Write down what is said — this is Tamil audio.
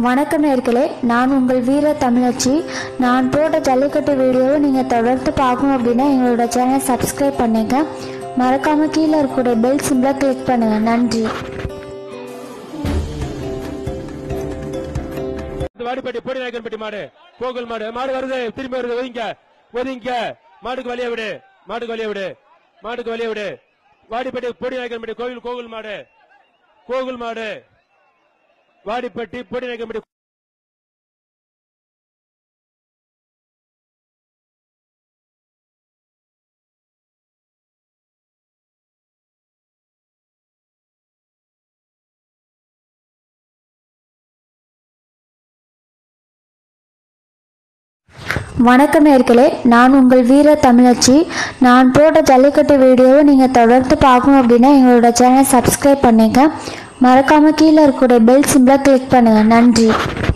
வணக்கம் நேர்களே நான் உங்கள் வீர தமிழச்சி நான் போட்ட ஜல்லிக்கட்டு வீடியோவை நீங்கள் தொடர்ந்து பார்க்கணும் அப்படின்னா எங்களோட சேனலை சப்ஸ்கிரைப் பண்ணுங்க மறக்காமல் கீழே இருக்கக்கூடிய பெல் சிம்பிளை கிளிக் பண்ணுங்க நன்றி இந்த வாடிப்பட்டி பொடி நாயக்கன்பட்டி மாடு கோகுல் மாடு மாடு வருது திரும்பி வருது ஒதுங்க ஒதுங்க மாடுக்கு வழிய விடு மாடுக்கு வழிய விடு மாடுக்கு வழிய விடு வாடிப்பட்டி பொடி நாயக்கன்பட்டி கோவில் கோகுல் மாடு கோகுல் மாடு வாடிப்பட்டி பொடி நாயக்கன்பட்டி வணக்கம் நேர்களே நான் உங்கள் வீர தமிழச்சி நான் போட்ட ஜல்லிக்கட்டு வீடியோவை நீங்கள் தொடர்ந்து பார்க்கணும் அப்படின்னா எங்களோட சேனலை சப்ஸ்கிரைப் பண்ணுங்க மறக்காமல் கீழே இருக்கக்கூடிய பெல் சிம்பிளை கிளிக் பண்ணுங்க நன்றி